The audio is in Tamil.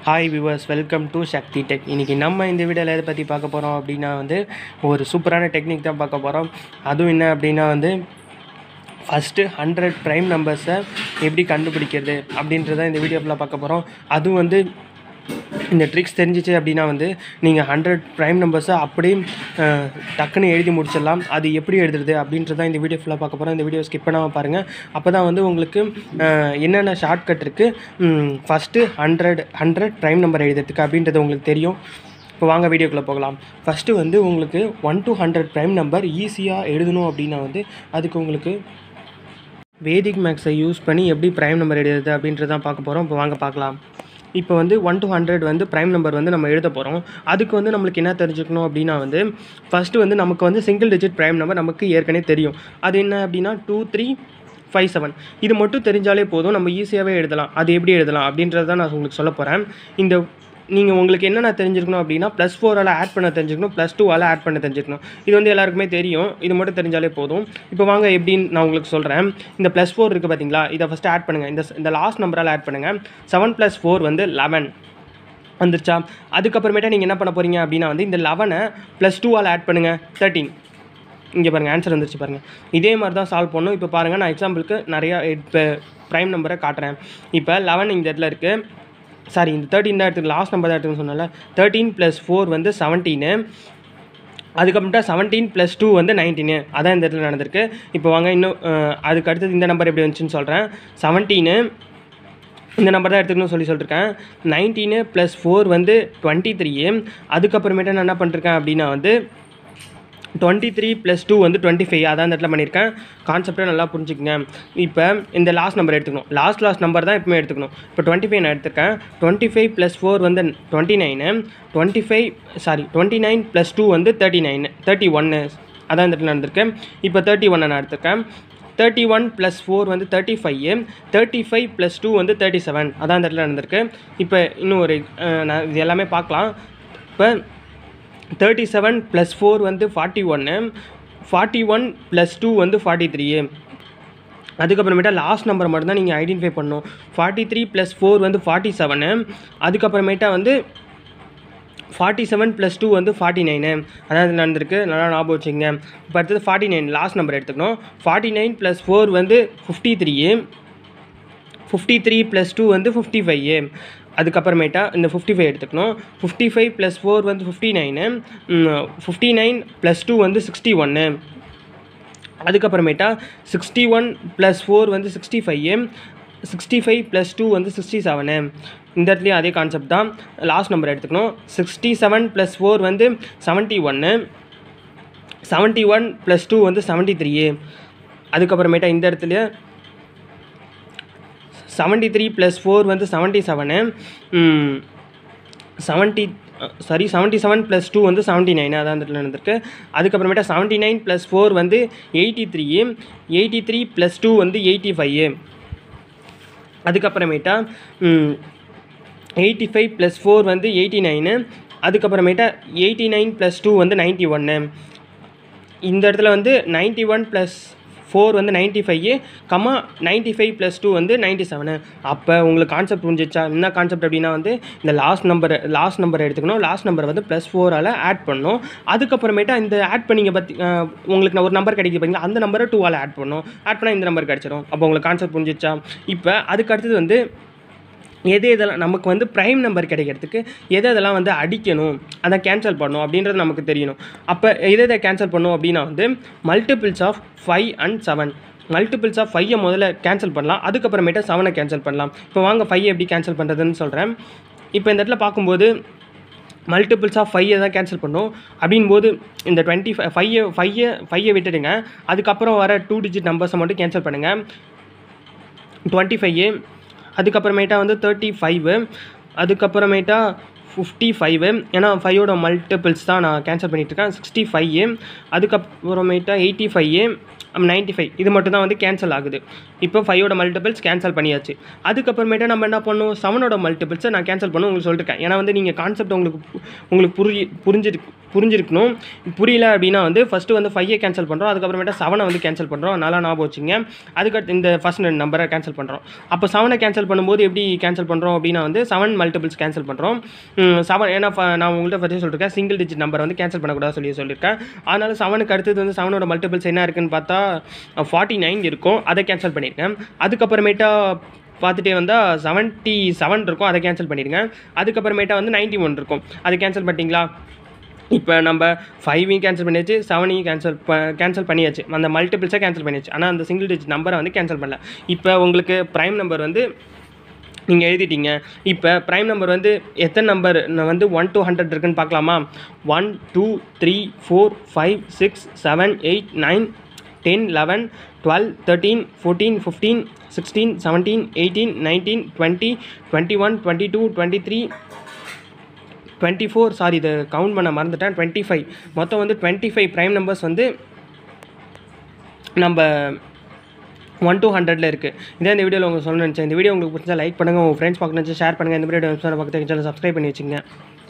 hi viewers welcome to Sakthi tech இன்றைக்கி நம்ம இந்த வீடியோவில் எதை பற்றி பார்க்க போகிறோம் அப்படின்னா வந்து ஒரு சூப்பரான டெக்னிக் தான் பார்க்க போகிறோம் அதுவும் என்ன அப்படின்னா வந்து ஃபஸ்ட்டு ஹண்ட்ரட் ப்ரைம் நம்பர்ஸை எப்படி கண்டுபிடிக்கிறது அப்படின்றத இந்த வீடியோ ஃபுல்லாக பார்க்க போகிறோம் அதுவும் வந்து இந்த ட்ரிக்ஸ் தெரிஞ்சிச்சு அப்படின்னா வந்து நீங்கள் ஹண்ட்ரட் ப்ரைம் நம்பர்ஸை அப்படியே அஹ், டக்குன்னு எழுதி முடிச்சிடலாம் அது எப்படி எழுதுறது அப்படின்றத இந்த வீடியோ ஃபுல்லாக பார்க்க போகிறோம் இந்த வீடியோ ஸ்கிப் பண்ணாமல் பாருங்கள் அப்போ தான் வந்து உங்களுக்கு அஹ், என்னென்ன ஷார்ட்கட் இருக்குது first hundred hundred prime number எழுதுறதுக்கு அப்படின்றது உங்களுக்கு தெரியும் இப்போ வாங்க வீடியோக்குள்ளே போகலாம் ஃபஸ்ட்டு வந்து உங்களுக்கு one to hundred prime number ஈஸியாக எழுதணும் அப்படின்னா வந்து அதுக்கு உங்களுக்கு வேதிக் மேக்ஸை யூஸ் பண்ணி எப்படி ப்ரைம் நம்பர் எழுதுறது அப்படின்றது தான் பார்க்க போகிறோம் இப்போ வாங்க பார்க்கலாம் இப்போ வந்து ஒன் to ஹண்ட்ரட் வந்து ப்ரைம் நம்பர் வந்து நம்ம எழுத போகிறோம் அதுக்கு வந்து நம்மளுக்கு என்ன தெரிஞ்சுக்கணும் அப்படின்னா வந்து ஃபஸ்ட்டு வந்து நமக்கு வந்து சிங்கிள் டிஜிட் ப்ரைம் நம்பர் நமக்கு ஏற்கனவே தெரியும் அது என்ன அப்படின்னா டூ த்ரீ ஃபைவ் செவன் இது மட்டும் தெரிஞ்சாலே போதும் நம்ம ஈஸியாகவே எழுதலாம் அது எப்படி எழுதலாம் அப்படின்றத நான் உங்களுக்கு சொல்ல போகிறேன் இந்த நீங்கள் உங்களுக்கு என்னென்ன தெரிஞ்சிருக்கணும் அப்படின்னா ப்ளஸ் ஃபோரால் ஆட் பண்ண தெரிஞ்சுக்கணும் ப்ளஸ் டூவால் ஆட் பண்ண தெரிஞ்சுக்கணும் இது வந்து எல்லாருக்குமே தெரியும் இது மட்டும் தெரிஞ்சாலே போதும் இப்போ வாங்க எப்படின்னு நான் உங்களுக்கு சொல்கிறேன் இந்த ப்ளஸ் ஃபோர் இருக்குது பார்த்தீங்களா இதை ஃபஸ்ட்டு ஆட் பண்ணுங்கள் இந்த இந்த லாஸ்ட் நம்பரால் ஆட் பண்ணுங்கள் செவன் ப்ளஸ் ஃபோர் வந்து லெவன் வந்துருச்சா அதுக்கப்புறமேட்டா நீங்கள் என்ன பண்ண போகிறீங்க அப்படின்னா வந்து இந்த லெவனை ப்ளஸ் டூவால் ஆட் பண்ணுங்கள் தேர்ட்டீன் இங்கே பாருங்கள் ஆன்சர் வந்துருச்சு பாருங்கள் இதே மாதிரி தான் சால்வ் பண்ணணும் இப்போ பாருங்கள் நான் எக்ஸாம்பிளுக்கு நிறையா இப்போ ப்ரைம் நம்பரை காட்டுறேன் இப்போ லெவன் இந்த இடத்துல இருக்குது சாரி இந்த தேர்ட்டின் தான் எடுத்துக்கு லாஸ்ட் நம்பர் தான் எடுத்துன்னு சொன்னல தேர்ட்டீன் ப்ளஸ் ஃபோர் வந்து செவன்டீனு அதுக்கப்புறமேட்டா செவன்டீன் ப்ளஸ் டூ வந்து நைன்டீனு அதான் இந்த இடத்துல நடந்திருக்கு இப்போ வாங்க இன்னும் அஹ், அதுக்கு அடுத்தது இந்த நம்பர் எப்படி வந்துச்சுன்னு சொல்கிறேன் செவன்டீனு இந்த நம்பர் தான் எடுத்துக்கணும்னு சொல்லி சொல்லியிருக்கேன் நைன்டீனு ப்ளஸ் ஃபோர் வந்து டுவெண்ட்டி த்ரீ அதுக்கப்புறமேட்டு நான் என்ன பண்ணிருக்கேன் அப்படின்னா வந்து டுவெண்ட்டி த்ரீ ப்ளஸ் டூ வந்து டுவெண்ட்டி ஃபைவ் அதான் இந்த இடத்துல பண்ணியிருக்கேன் கான்செப்டை நல்லா புரிஞ்சுக்கங்க இப்போ இந்த லாஸ்ட் நம்பர் எடுத்துக்கணும் லாஸ்ட் லாஸ்ட் நம்பர் தான் எப்பவுமே எடுத்துக்கணும் இப்போ டுவெண்ட்டி ஃபைவ் நான் எடுத்திருக்கேன் டுவெண்ட்டி ஃபைவ் ப்ளஸ் ஃபோர் வந்து twenty nine twenty five sorry twenty nine plus two வந்து தேர்ட்டி நைனு தேர்ட்டி ஒன்று அதான் இந்த இடத்துல நடந்திருக்கு இப்போ தேர்ட்டி ஒன்னை நான் எடுத்திருக்கேன் தேர்ட்டி ஒன் ப்ளஸ் ஃபோர் வந்து thirty five thirty five plus two வந்து தேர்ட்டி செவன் அதான் இந்த இடத்துல நடந்திருக்கு இப்போ இன்னும் ஒரு அஹ், நான் இது எல்லாமே பார்க்கலாம் இப்போ தேர்ட்டி செவன் ப்ளஸ் ஃபோர் வந்து ஃபார்ட்டி ஒன்று ஃபார்ட்டி ஒன் ப்ளஸ் டூ வந்து ஃபார்ட்டி த்ரீ அதுக்கப்புறமேட்டா லாஸ்ட் நம்பர் மட்டும் தான் நீங்கள் ஐடென்டிஃபை பண்ணணும் ஃபார்ட்டி த்ரீ ப்ளஸ் ஃபோர் வந்து ஃபார்ட்டி செவனு அதுக்கப்புறமேட்டா வந்து ஃபார்ட்டி செவன் ப்ளஸ் டூ வந்து ஃபார்ட்டி நைனு அதான் இது நடந்திருக்கு நல்லா ஞாபகம் வச்சுங்க இப்போ அடுத்தது ஃபார்ட்டி நைன் லாஸ்ட் நம்பர் எடுத்துக்கணும் ஃபார்ட்டி நைன் ப்ளஸ் ஃபோர் வந்து fifty three fifty three plus two வந்து ஃபிஃப்டி ஃபைவ் அதுக்கப்புறமேட்டா இந்த ஃபிஃப்டி ஃபைவ் எடுத்துக்கணும் ஃபிஃப்டி ஃபைவ் ப்ளஸ் ஃபோர் வந்து fifty nine fifty nine plus two வந்து சிக்ஸ்டி ஒன்று அதுக்கப்புறமேட்டா சிக்ஸ்டி ஒன் ப்ளஸ் ஃபோர் வந்து sixty five sixty five plus two வந்து சிக்ஸ்டி செவனு இந்த இடத்துலையும் அதே கான்செப்ட் தான் லாஸ்ட் நம்பர் எடுத்துக்கணும் சிக்ஸ்டி செவன் ப்ளஸ் ஃபோர் வந்து செவன்ட்டி ஒன்று செவன்ட்டி ஒன் ப்ளஸ் டூ வந்து செவன்ட்டி த்ரீ அதுக்கப்புறமேட்டா இந்த இடத்துல செவன்ட்டி த்ரீ ப்ளஸ் ஃபோர் வந்து seventy seven seventy sorry seventy seven plus two வந்து செவன்ட்டி நைன் அதான் அந்த இடத்துல நடந்திருக்கு அதுக்கப்புறமேட்டா செவன்ட்டி நைன் ப்ளஸ் ஃபோர் வந்து eighty three eighty three plus two வந்து எயிட்டி ஃபைவ் அதுக்கப்புறமேட்டா எயிட்டி ஃபைவ் ப்ளஸ் ஃபோர் வந்து எயிட்டி நைனு அதுக்கப்புறமேட்டா எயிட்டி நைன் ப்ளஸ் டூ வந்து நைன்ட்டி ஒன்று இந்த இடத்துல வந்து நைன்ட்டி ஒன் ப்ளஸ் ஃபோர் வந்து ninety five comma ninety five plus two வந்து நைன்ட்டி செவனு அப்போ உங்களுக்கு கான்செப்ட் புரிஞ்சிச்சா என்ன கான்செப்ட் அப்படின்னா வந்து இந்த லாஸ்ட் நம்பர் லாஸ்ட் நம்பர் எடுத்துக்கணும் லாஸ்ட் நம்பர் வந்து ப்ளஸ் ஃபோரால் ஆட் பண்ணணும் அதுக்கப்புறமேட்டா இந்த ஆட் பண்ணிங்க பற்றி அஹ், உங்களுக்கு நான் ஒரு நம்பர் கிடைக்க பார்த்தீங்க அந்த நம்பரை டூவால் ஆட் பண்ணணும் ஆட் பண்ணால் இந்த நம்பர் கிடச்சிரும் அப்போ உங்களுக்கு கான்செப்ட் புரிஞ்சிச்சா இப்போ அதுக்கு அடுத்தது வந்து எது எதெல்லாம் நமக்கு வந்து ப்ரைம் நம்பர் கிடைக்கிறதுக்கு எது எதெல்லாம் வந்து அடிக்கணும் அதை கேன்சல் பண்ணணும் அப்படின்றது நமக்கு தெரியணும் அப்போ எதை எதை கேன்சல் பண்ணணும் அப்படின்னா வந்து multiples of five and seven multiples of ஃபைவை முதல்ல கேன்சல் பண்ணலாம் அதுக்கப்புறமேட்டு செவனை கேன்சல் பண்ணலாம் இப்போ வாங்க ஃபைவ் எப்படி கேன்சல் பண்ணுறதுன்னு சொல்கிறேன் இப்போ இந்த இடத்துல பார்க்கும்போது மல்டிபிள்ஸ் ஆஃப் ஃபைவை தான் கேன்சல் பண்ணும் அப்படின் போது இந்த டுவெண்ட்டி ஃபைவ் ஃபைவ் ஃபைவை ஃபைவை விட்டுடுங்க அதுக்கப்புறம் வர டூ டிஜிட் நம்பர்ஸை மட்டும் கேன்சல் பண்ணுங்கள் டுவெண்ட்டி ஃபைவ் அதுக்கப்புறமேட்டா வந்து தேர்ட்டி ஃபைவ் அதுக்கப்புறமேட்டா ஃபிஃப்டி ஃபைவ் ஏன்னா ஃபைவோட மல்டிபிள்ஸ் தான் நான் கேன்சல் பண்ணிகிட்ருக்கேன் சிக்ஸ்டி ஃபைவ் அதுக்கப்புறமேட்டா எயிட்டி ஃபைவ் நைன்ட்டி ஃபைவ் இது மட்டும் தான் வந்து கேன்சல் ஆகுது இப்போ ஃபைவோட மல்டிபிள்ஸ் கேன்சல் பண்ணியாச்சு அதுக்கப்புறமேட்டா நம்ம என்ன பண்ணணும் செவனோட மல்டிபிள்ஸை நான் கேன்சல் பண்ண உங்களுக்கு சொல்லியிருக்கேன் ஏன்னா வந்து நீங்கள் கான்செப்ட் உங்களுக்கு பு- உங்களுக்கு புரி புரிஞ்சிருக்கு புரிஞ்சிருக்கணும் புரியல அப்படின்னா வந்து ஃபஸ்ட்டு வந்து ஃபைவை கேன்சல் பண்ணுறோம் அதுக்கப்புறமேட்டா செவனை வந்து கேன்சல் பண்ணுறோம் நல்லா ஞாபகம் வச்சுங்க அதுக்கடுத்து இந்த ஃபஸ்ட் நம்பரை கேன்சல் பண்ணுறோம் அப்போ செவனை கேன்சல் பண்ணும்போது எப்படி கேன்சல் பண்ணுறோம் அப்படின்னா வந்து செவன் மல்டிபிள்ஸ் கேன்சல் பண்ணுறோம் செவன் ஏன்னா ஃப- நான் உங்கள்கிட்ட பற்றி சொல்லியிருக்கேன் சிங்கிள் டிஜிட் நம்பரை வந்து கேன்சல் பண்ணக்கூடாது சொல்லி சொல்லியிருக்கேன் அதனால செவனுக்கு அடுத்தது வந்து செவனோட மல்டிபிள்ஸ் என்ன இருக்குன்னு பார்த்தா ஃபார்ட்டி நைன் இருக்கும் அதை கேன்சல் பண்ணியிருக்கேன் அதுக்கப்புறமேட்டா பார்த்துட்டே வந்தால் செவன்ட்டி செவன் இருக்கும் அதை கேன்சல் பண்ணிடுங்க அதுக்கப்புறமேட்டா வந்து நைன்ட்டி ஒன் இருக்கும் அதை கேன்சல் பண்ணிட்டீங்களா இப்போ நம்ம ஃபைவையும் கேன்சல் பண்ணியாச்சு செவனையும் கேன்சல் ப கேன்சல் பண்ணியாச்சு அந்த மல்டிபிள்ஸை கேன்சல் பண்ணியாச்சு ஆனால் அந்த சிங்கிள் டிஜிட் நம்பரை வந்து கேன்சல் பண்ணல இப்போ உங்களுக்கு ப்ரைம் நம்பர் வந்து நீங்கள் எழுதிட்டீங்க இப்போ ப்ரைம் நம்பர் வந்து எத்தனை நம்பர் வந்து ஒன் to ஹண்ட்ரட் இருக்குன்னு பார்க்கலாமா one two three four five six seven eight nine ten eleven twelve thirteen fourteen fifteen sixteen seventeen eighteen nineteen twenty twenty one twenty two twenty three twenty four sorry இதை கவுண்ட் பண்ண மறந்துட்டேன் டுவெண்ட்டி ஃபைவ் மொத்தம் வந்து டுவெண்ட்டி ஃபைவ் ப்ரைம் நம்பர்ஸ் வந்து நம்ம ஒன் to ஹண்ட்ரட்ல இருக்குது இதே இந்த வீடியோவில் உங்களுக்கு சொல்லணும்னு நினச்சேன் இந்த வீடியோ உங்களுக்கு பிடிச்சா லைக் பண்ணுங்கள் உங்கள் ஃப்ரெண்ட்ஸ் பார்க்கணும் ஷேர் பண்ணுங்கள் இந்த வீடியோ பக்கத்தில் சேனல் சப்ஸ்கிரைப் பண்ணி வச்சுங்க